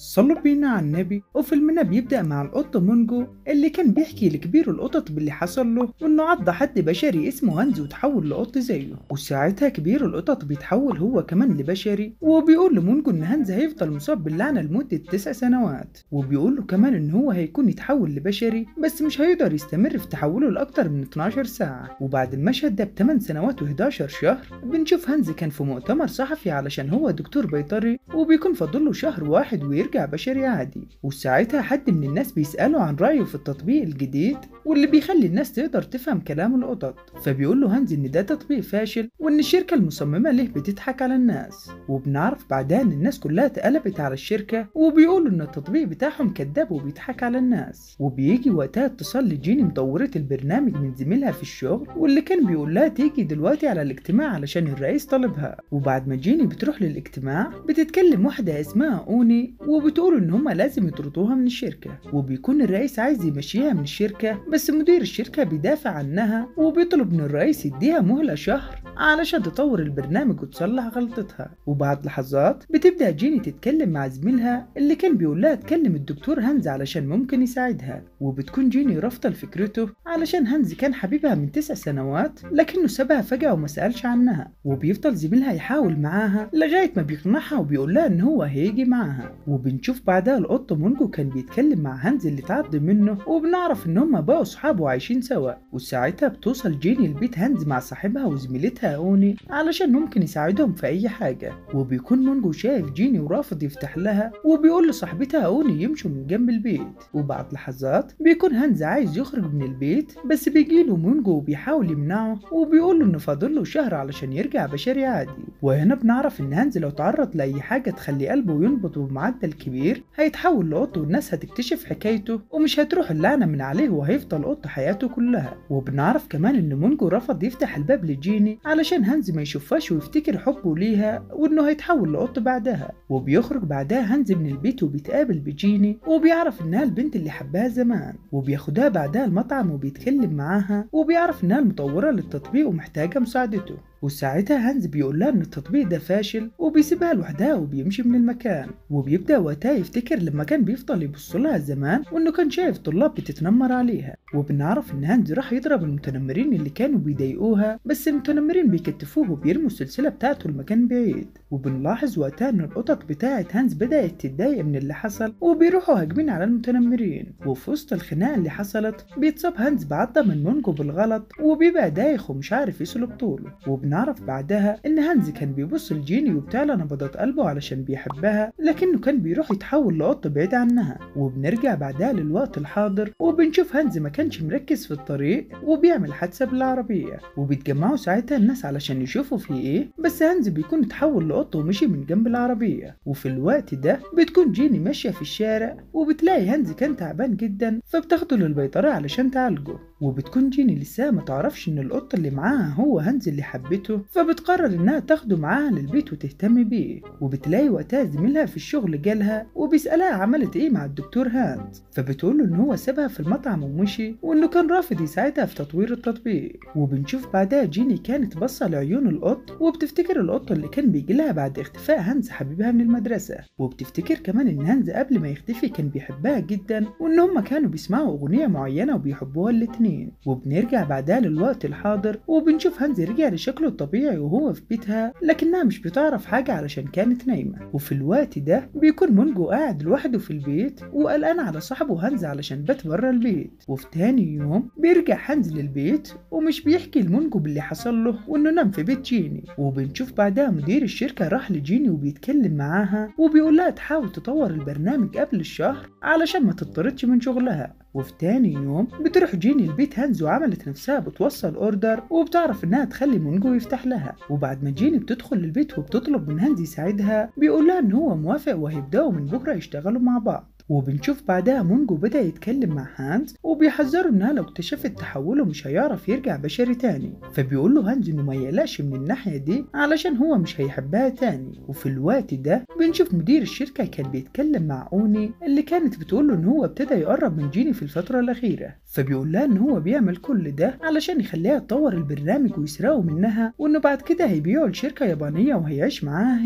صلوا بينا على النبي وفيلمنا بيبدأ مع القط مونجو اللي كان بيحكي لكبير القطط باللي حصل له وإنه عض حد بشري اسمه هانز وتحول لقط زيه وساعتها كبير القطط بيتحول هو كمان لبشري وبيقول لمونجو إن هانز هيفضل مصاب باللعنة لمدة تسع سنوات وبيقول له كمان إن هو هيكون يتحول لبشري بس مش هيقدر يستمر في تحوله لأكتر من 12 ساعة وبعد المشهد ده بثمان سنوات و11 شهر بنشوف هانز كان في مؤتمر صحفي علشان هو دكتور بيطري وبيكون فاضل له شهر واحد ويرجع بشري عادي وساعتها حد من الناس بيسأله عن رأيه في التطبيق الجديد واللي بيخلي الناس تقدر تفهم كلام القطط فبيقول له هانز ان ده تطبيق فاشل وان الشركة المصممة له بتضحك على الناس وبنعرف بعدها ان الناس كلها اتقلبت على الشركة وبيقولوا ان التطبيق بتاعهم كذاب وبيضحك على الناس وبيجي وقتها اتصال لجيني مطورة البرنامج من زميلها في الشغل واللي كان بيقول لها تيجي دلوقتي على الاجتماع علشان الرئيس طلبها وبعد ما جيني بتروح للاجتماع بتتكلم واحدة اسمها اوني وبتقول ان هما لازم يطردوها من الشركة وبيكون الرئيس عايز يمشيها من الشركة بس مدير الشركة بيدافع عنها وبيطلب من الرئيس يديها مهلة شهر علشان تطور البرنامج وتصلح غلطتها وبعد لحظات بتبدأ جيني تتكلم مع زميلها اللي كان بيقول لها تكلم الدكتور هانز علشان ممكن يساعدها وبتكون جيني رافضة لفكرته علشان هانز كان حبيبها من تسع سنوات لكنه سابها فجأة وما سألش عنها وبيفضل زميلها يحاول معاها لغاية ما بيقنعها وبيقول لها إن هو هيجي معاها وبنشوف بعدها القط مونجو كان بيتكلم مع هانز اللي اتعض منه وبنعرف إن هما بقوا صحاب وعايشين سوا وساعتها بتوصل جيني لبيت هانز مع صاحبها وزميلتها أوني علشان ممكن يساعدهم في أي حاجة وبيكون مونجو شايف جيني ورافض يفتح لها وبيقول لصاحبتها أوني يمشوا من جنب البيت وبعد لحظات بيكون هانز عايز يخرج من البيت بس بيجيله مونجو وبيحاول يمنعه وبيقول له إنه فاضل له شهر علشان يرجع بشري عادي وهنا بنعرف إن هانز لو تعرض لأي حاجة تخلي قلبه ينبض بمعدل كبير هيتحول لقط والناس هتكتشف حكايته ومش هتروح اللعنة من عليه وهيفضل قط حياته كلها وبنعرف كمان إن مونجو رفض يفتح الباب لجيني علشان هانز ما يشوفهاش ويفتكر حبه ليها وإنه هيتحول لقط بعدها وبيخرج بعدها هانز من البيت وبيتقابل بجيني وبيعرف إنها البنت اللي حبها زمان وبياخدها بعدها المطعم وبيتكلم معاها وبيعرف إنها المطورة للتطبيق ومحتاجة مساعدته وساعتها هانز بيقول لها ان التطبيق ده فاشل وبيسيبها لوحدها وبيمشي من المكان وبيبدا وقتها يفتكر لما كان بيفضل يبص لها زمان وانه كان شايف طلاب بتتنمر عليها وبنعرف ان هانز راح يضرب المتنمرين اللي كانوا بيضايقوها بس المتنمرين بيكتفوه وبيرموا السلسله بتاعته لمكان بعيد وبنلاحظ وقتها ان القطط بتاعه هانز بدات تتضايق من اللي حصل وبيروحوا هاجمين على المتنمرين وفي وسط الخناقه اللي حصلت بيتصاب هانز بعضه من مونجو بالغلط وبيبقى دايخ ومش عارف يسلك طوله وبنعرف بعدها ان هانز كان بيبص لجيني وبتعلى نبضات قلبه علشان بيحبها لكنه كان بيروح يتحول لقط بعيد عنها وبنرجع بعدها للوقت الحاضر وبنشوف هانز ما كانش مركز في الطريق وبيعمل حادثه بالعربيه وبيتجمعوا ساعتها الناس علشان يشوفوا في ايه بس هانز بيكون اتحول لقط ومشي من جنب العربيه وفي الوقت ده بتكون جيني ماشيه في الشارع وبتلاقي هانز كان تعبان جدا فبتاخده للبيطري علشان تعالجه وبتكون جيني لسه ما تعرفش ان القط اللي معاها هو هانز اللي حبته فبتقرر انها تاخده معاها للبيت وتهتم بيه وبتلاقي وقتها زميلها في الشغل جالها وبيسألها عملت ايه مع الدكتور هانز فبتقول له ان هو سابها في المطعم ومشي وانه كان رافض يساعدها في تطوير التطبيق وبنشوف بعدها جيني كانت باصه لعيون القط وبتفتكر القط اللي كان بيجي لها بعد اختفاء هانز حبيبها من المدرسه وبتفتكر كمان ان هانز قبل ما يختفي كان بيحبها جدا وان هما كانوا بيسمعوا اغنيه معينه وبيحبوها الاتنين وبنرجع بعدها للوقت الحاضر وبنشوف هانز رجع لشكله الطبيعي وهو في بيتها لكنها مش بتعرف حاجه علشان كانت نايمه وفي الوقت ده بيكون مونجو قاعد لوحده في البيت وقلقان على صاحبه هانز علشان بات بره البيت وفي تاني يوم بيرجع هانز للبيت ومش بيحكي لمونجو باللي حصل له وانه نام في بيت جيني وبنشوف بعدها مدير الشركه راح لجيني وبيتكلم معاها وبيقول لها تحاول تطور البرنامج قبل الشهر علشان ما تطردش من شغلها وفي تاني يوم بتروح جيني البيت هانز وعملت نفسها بتوصل اوردر وبتعرف انها تخلي مونجو يفتح لها وبعد ما جيني بتدخل البيت وبتطلب من هانز يساعدها بيقول لها ان هو موافق وهيبداوا من بكره يشتغلوا مع بعض وبنشوف بعدها مونجو بدأ يتكلم مع هانز وبيحذره انها لو اكتشفت تحوله مش هيعرف يرجع بشري تاني فبيقول له هانز انه ما يقلقش من الناحية دي علشان هو مش هيحبها تاني وفي الوقت ده بنشوف مدير الشركة كان بيتكلم مع اوني اللي كانت بتقول له ان هو ابتدى يقرب من جيني في الفترة الأخيرة فبيقول لها ان هو بيعمل كل ده علشان يخليها تطور البرنامج ويسرقه منها وانه بعد كده هيبيعه لشركة يابانية وهيعيش معاها هي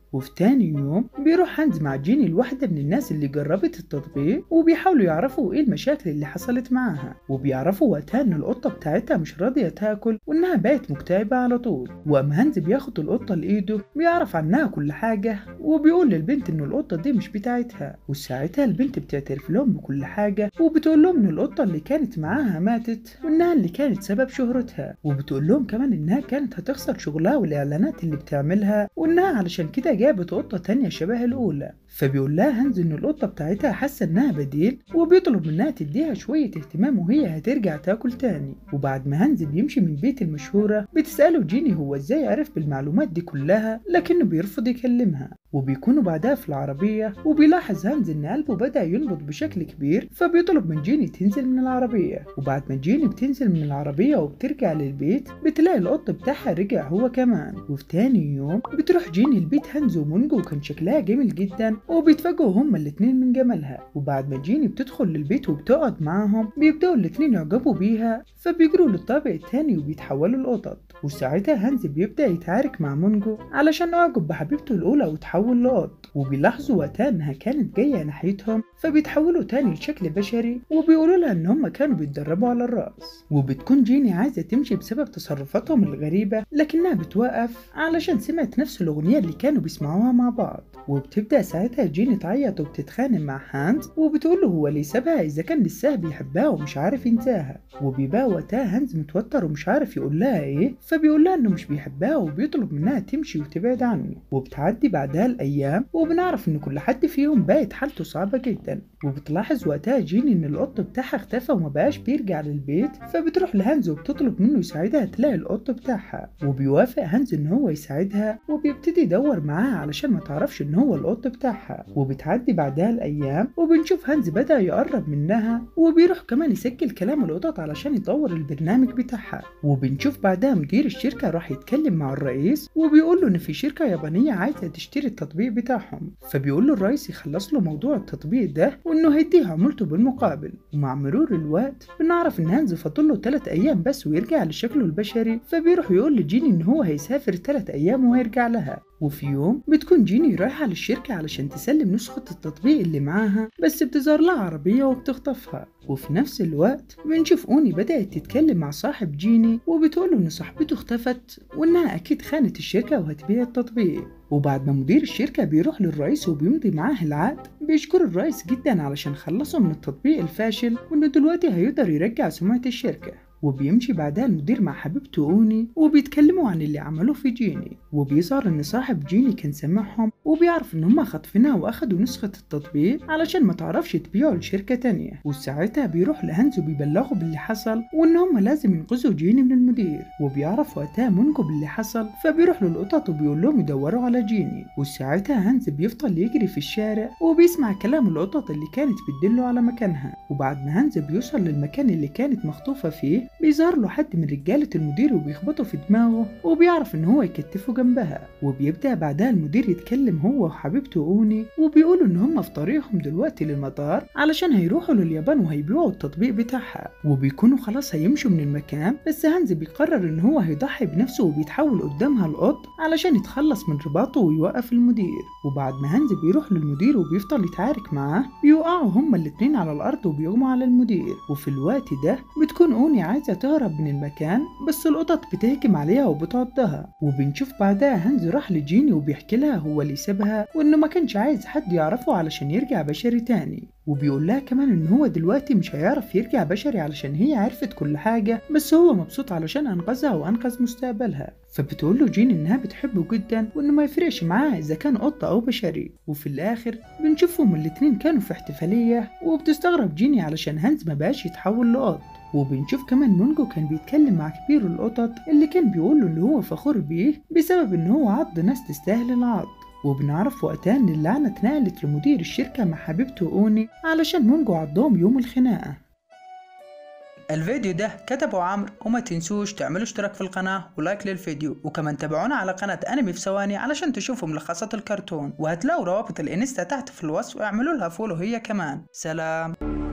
وفي تاني يوم بيروح هانز مع جيني لواحدة من الناس اللي جربت التطبيق وبيحاولوا يعرفوا ايه المشاكل اللي حصلت معاها وبيعرفوا وقتها ان القطة بتاعتها مش راضية تاكل وانها بقت مكتئبة على طول واما هانز بياخد القطة لايده بيعرف عنها كل حاجة وبيقول للبنت ان القطة دي مش بتاعتها وساعتها البنت بتعترف لهم بكل حاجة وبتقول لهم ان القطة اللي كانت معاها ماتت وانها اللي كانت سبب شهرتها وبتقول لهم كمان انها كانت هتخسر شغلها والاعلانات اللي بتعملها وانها علشان كده جابت قطة تانية شبه الاولى فبيقول لها هانز ان القطة بتاعتها حاسة انها بديل وبيطلب منها تديها شوية اهتمام وهي هترجع تاكل تاني وبعد ما هانز بيمشي من بيت المشهورة بتسأله جيني هو ازاي عرف بالمعلومات دي كلها لكنه بيرفض يكلمها وبيكونوا بعدها في العربية وبيلاحظ هانز إن قلبه بدأ ينبض بشكل كبير فبيطلب من جيني تنزل من العربية وبعد ما جيني بتنزل من العربية وبترجع للبيت بتلاقي القط بتاعها رجع هو كمان وفي تاني يوم بتروح جيني البيت هانز ومونجو وكان شكلها جميل جدا وبيتفاجئوا هما الاتنين من جمالها وبعد ما جيني بتدخل للبيت وبتقعد معاهم بيبدأوا الاتنين يعجبوا بيها فبيجروا للطابق التاني وبيتحولوا لقطط وساعتها هانز بيبدأ يتعارك مع مونجو علشان أعجب بحبيبته الأولى وتحول لقط وبيلاحظوا وقتها إنها كانت جاية ناحيتهم فبيتحولوا تاني لشكل بشري وبيقولوا لها إن هما كانوا بيتدربوا على الرقص وبتكون جيني عايزة تمشي بسبب تصرفاتهم الغريبة لكنها بتوقف علشان سمعت نفس الأغنية اللي كانوا بيسمعوها مع بعض وبتبدأ ساعتها جيني تعيط وبتتخانق مع هانز وبتقول له هو ليه سابها إذا كان لسه بيحبها ومش عارف ينساها وبيبقى وقتها هانز متوتر ومش عارف يقول لها إيه فبيقول لها إنه مش بيحبها وبيطلب منها تمشي وتبعد عنه وبتعدي بعدها الأيام وبنعرف إن كل حد فيهم بقت حالته صعبة جدا وبتلاحظ وقتها جيني إن القط بتاعها اختفى وما بقاش بيرجع للبيت فبتروح لهانز وبتطلب منه يساعدها تلاقي القط بتاعها وبيوافق هانز إن هو يساعدها وبيبتدي يدور معاها علشان ما تعرفش إن هو القط بتاعها وبتعدي بعدها الأيام وبنشوف هانز بدأ يقرب منها وبيروح كمان يسجل كلام القطط علشان يطور البرنامج بتاعها وبنشوف بعدها مدير الشركة راح يتكلم مع الرئيس وبيقول له إن في شركة يابانية عايزة تشتري التطبيق بتاعهم فبيقول له الرئيس يخلص له موضوع التطبيق ده وإنه هيديه عمولته بالمقابل ومع مرور الوقت بنعرف إن هانز فاضل له 3 أيام بس ويرجع لشكله البشري فبيروح يقول لجيني إن هو هيسافر 3 أيام وهيرجع لها وفي يوم بتكون جيني رايحة للشركة علشان تسلم نسخة التطبيق اللي معاها بس بتظهر لها عربية وبتخطفها وفي نفس الوقت بنشوف أوني بدأت تتكلم مع صاحب جيني وبتقوله إن صاحبته اختفت وإنها أكيد خانت الشركة وهتبيع التطبيق وبعد ما مدير الشركة بيروح للرئيس وبيمضي معاه العقد بيشكر الرئيس جدا علشان خلصه من التطبيق الفاشل وإنه دلوقتي هيقدر يرجع سمعة الشركة وبيمشي بعدها المدير مع حبيبته أوني وبيتكلموا عن اللي عملوه في جيني وبيظهر إن صاحب جيني كان سامعهم وبيعرف إن هما خاطفينها وأخدوا نسخة التطبيق علشان ما تعرفش تبيعه لشركة تانية وساعتها بيروح لهانز وبيبلغه باللي حصل وإن هما لازم ينقذوا جيني من المدير وبيعرف وقتها مونجو باللي حصل فبيروح للقطط وبيقول لهم يدوروا على جيني وساعتها هانز بيفضل يجري في الشارع وبيسمع كلام القطط اللي كانت بتدله على مكانها وبعد ما هانز بيوصل للمكان اللي كانت مخطوفة فيه بيظهر له حد من رجالة المدير وبيخبطه في دماغه وبيعرف ان هو يكتفه جنبها وبيبدأ بعدها المدير يتكلم هو وحبيبته أوني وبيقولوا ان هم في طريقهم دلوقتي للمطار علشان هيروحوا لليابان وهيبيعوا التطبيق بتاعها وبيكونوا خلاص هيمشوا من المكان بس هانز بيقرر ان هو هيضحي بنفسه وبيتحول قدامها القط علشان يتخلص من رباطه ويوقف المدير وبعد ما هانز بيروح للمدير وبيفضل يتعارك معاه بيوقعوا هما الاتنين على الارض وبيغموا على المدير وفي الوقت ده بتكون أوني عايزة تهرب من المكان بس القطط بتهجم عليها وبتعضها وبنشوف بعدها هانز راح لجيني وبيحكي لها هو اللي سابها وانه ما كانش عايز حد يعرفه علشان يرجع بشري تاني وبيقول لها كمان ان هو دلوقتي مش هيعرف يرجع بشري علشان هي عرفت كل حاجة بس هو مبسوط علشان انقذها وانقذ مستقبلها فبتقول له جين انها بتحبه جدا وانه ما يفرقش معاها اذا كان قط او بشري وفي الاخر بنشوفهم الاتنين كانوا في احتفالية وبتستغرب جيني علشان هانز ما بقاش يتحول لقط وبنشوف كمان مونجو كان بيتكلم مع كبير القطط اللي كان بيقول له ان هو فخور بيه بسبب ان هو عض ناس تستاهل العض وبنعرف وقتها ان اللعنة اتنقلت لمدير الشركة مع حبيبته أوني علشان مونجو عضهم يوم الخناقة الفيديو ده كتبه عمرو وما تنسوش تعملوا اشتراك في القناة ولايك للفيديو وكمان تابعونا على قناة انمي في ثواني علشان تشوفوا ملخصات الكرتون وهتلاقوا روابط الانستا تحت في الوصف واعملوا لها فولو هي كمان سلام